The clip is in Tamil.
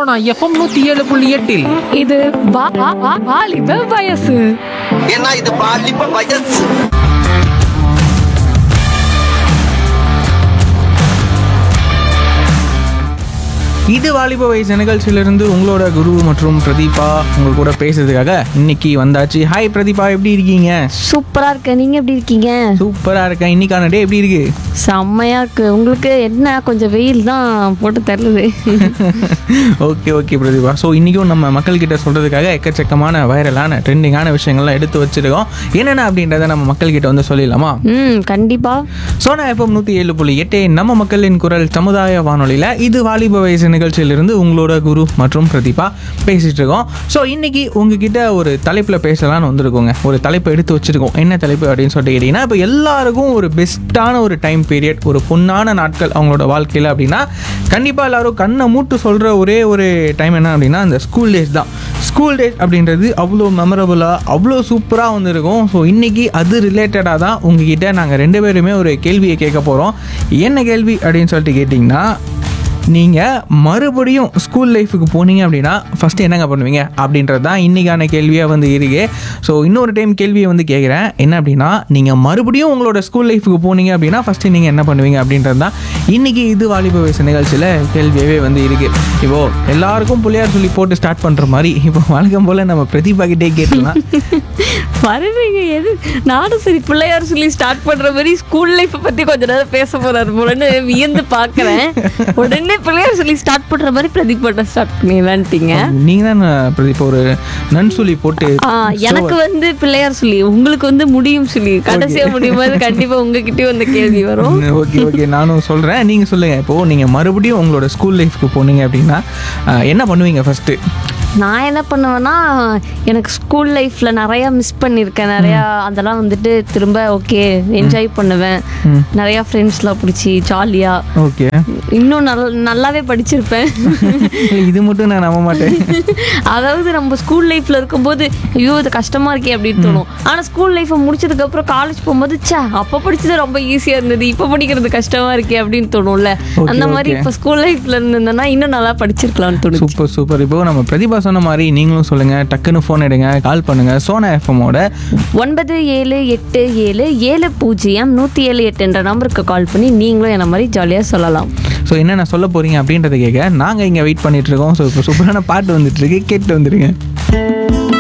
சோனா எஃப்எம் நூத்தி ஏழு புள்ளி எட்டில் இது வா- வா- வா- வாலிப வயசு ஏன்னா இது பாலிப்ப வயசு இது வாலிப வயசு நிகழ்ச்சியிலிருந்து உங்களோட குரு மற்றும் பிரதீபா உங்க கூட பேசுறதுக்காக இன்னைக்கு வந்தாச்சு ஹாய் பிரதீபா எப்படி இருக்கீங்க சூப்பரா இருக்கு நீங்க எப்படி இருக்கீங்க சூப்பரா இருக்கேன் இன்னைக்கான டே எப்படி இருக்கு செம்மையா இருக்கு உங்களுக்கு என்ன கொஞ்சம் வெயில் தான் போட்டு தருது ஓகே ஓகே பிரதீபா ஸோ இன்றைக்கும் நம்ம மக்கள்கிட்ட சொல்கிறதுக்காக எக்கச்சக்கமான வைரலான ட்ரெண்டிங்கான விஷயங்கள்லாம் எடுத்து வச்சிருக்கோம் என்னென்ன அப்படின்றத நம்ம மக்கள்கிட்ட வந்து சொல்லிடலாமா ம் கண்டிப்பா சோனா எஃப்எம் நூற்றி ஏழு புள்ளி எட்டு நம்ம மக்களின் குரல் சமுதாய வானொலியில் இது வாலிப வயசு நிகழ்ச்சியிலிருந்து உங்களோட குரு மற்றும் பிரதீபா பேசிகிட்டு இருக்கோம் ஸோ இன்னைக்கு உங்ககிட்ட ஒரு தலைப்பில் பேசலாம்னு வந்திருக்கோங்க ஒரு தலைப்பை எடுத்து வச்சிருக்கோம் என்ன தலைப்பு அப்படின்னு சொல்லிட்டு கேட்டிங்கன்னா இப்போ எல்லாருக்கும் ஒரு பெஸ்ட்டான ஒரு டைம் பீரியட் ஒரு பொன்னான நாட்கள் அவங்களோட வாழ்க்கையில் அப்படின்னா கண்டிப்பாக எல்லாரும் கண்ணை மூட்டு சொல்கிற ஒரே ஒரு டைம் என்ன அப்படின்னா அந்த ஸ்கூல் டேஸ் தான் ஸ்கூல் டேஸ் அப்படின்றது அவ்வளோ மெமரபுளாக அவ்வளோ சூப்பராக வந்திருக்கும் ஸோ இன்றைக்கி அது ரிலேட்டடாக தான் உங்ககிட்ட நாங்கள் ரெண்டு பேருமே ஒரு கேள்வியை கேட்க போகிறோம் என்ன கேள்வி அப்படின்னு சொல்லிட்டு கேட்டிங்கன்னா நீங்கள் மறுபடியும் ஸ்கூல் லைஃபுக்கு போனீங்க அப்படின்னா ஃபஸ்ட்டு என்னங்க பண்ணுவீங்க அப்படின்றது தான் இன்றைக்கான கேள்வியாக வந்து இருக்கு ஸோ இன்னொரு டைம் கேள்வியை வந்து கேட்குறேன் என்ன அப்படின்னா நீங்கள் மறுபடியும் உங்களோட ஸ்கூல் லைஃபுக்கு போனீங்க அப்படின்னா ஃபஸ்ட்டு நீங்கள் என்ன பண்ணுவீங்க அப்படின்றது தான் இன்றைக்கி இது வாலிப வயசு நிகழ்ச்சியில் கேள்வியாகவே வந்து இருக்குது இப்போது எல்லாருக்கும் புள்ளியார் சொல்லி போட்டு ஸ்டார்ட் பண்ணுற மாதிரி இப்போ வழக்கம் போல் நம்ம பிரதீபா கிட்டே கேட்கலாம் வருவீங்க எது நானும் சரி பிள்ளையார் சொல்லி ஸ்டார்ட் பண்ற மாதிரி ஸ்கூல் லைஃப் பத்தி கொஞ்ச நேரம் பேச போறாரு போலன்னு வியந்து பாக்குறேன் உடனே பிள்ளையார் சொல்லி ஸ்டார்ட் பண்ற மாதிரி பிரதீப் பண்ண ஸ்டார்ட் பண்ணிடலான்ட்டீங்க நீங்கள் தான் பிரதீப் ஒரு நன் சொல்லி போட்டு ஆ, எனக்கு வந்து பிள்ளையார் சொல்லி உங்களுக்கு வந்து முடியும் சொல்லி கடைசியா முடியும் போது கண்டிப்பா உங்ககிட்டயும் அந்த கேள்வி வரும் ஓகே ஓகே நானும் சொல்கிறேன் நீங்கள் சொல்லுங்கள் இப்போது நீங்கள் மறுபடியும் உங்களோட ஸ்கூல் லைஃப்க்கு போனீங்க அப்படின்னா அஹ், என்ன பண்ணுவீங்க ஃபஸ்ட்டு நான் என்ன பண்ணுவேன்னா எனக்கு ஸ்கூல் லைஃப்ல நிறைய மிஸ் பண்ணியிருக்கேன் நிறையா அதெல்லாம் வந்துட்டு திரும்ப ஓகே என்ஜாய் பண்ணுவேன் நிறைய ஃப்ரெண்ட்ஸ்லாம் பிடிச்சி ஜாலியா ஓகே இன்னும் நல் நல்லாவே படிச்சிருப்பேன் இது மட்டும் நான் நம்ப மாட்டேன் அதாவது நம்ம ஸ்கூல் லைஃப்ல இருக்கும்போது ஐயோ இது கஷ்டமா இருக்கே அப்படின்னு தோணும் ஆனா ஸ்கூல் லைஃப்பை முடிச்சதுக்கு அப்புறம் காலேஜ் போகும்போது ச்சே அப்ப படிச்சது ரொம்ப ஈஸியா இருந்தது இப்ப படிக்கிறது கஷ்டமா இருக்கே அப்படின்னு தோணும்ல Okay, அந்த மாதிரி okay. இப்ப ஸ்கூல் லைஃப்ல இருந்தேன்னா இன்னும் நல்லா படிச்சிருக்கலாம்னு தோணுச்சு சூப்பர் சூப்பர் இப்போ நம்ம பிரதிபா சொன்ன மாதிரி நீங்களும் சொல்லுங்கள் டக்குன்னு ஃபோன் எடுங்க கால் பண்ணுங்கள் சோனா எஃப்எம்மோட ஒன்பது ஏழு எட்டு ஏழு ஏழு பூஜ்ஜியம் நூற்றி ஏழு எட்டு என்ற நம்பருக்கு கால் பண்ணி நீங்களும் என்ன மாதிரி ஜாலியாக சொல்லலாம் ஸோ என்னென்ன சொல்ல போகிறீங்க அப்படின்றத கேட்க நாங்கள் இங்கே வெயிட் பண்ணிட்டு இருக்கோம் ஸோ இப்போ சூப்பரான பாட்டு வந்துட்டு இருக்கு கேட்டு வந்துடுங்க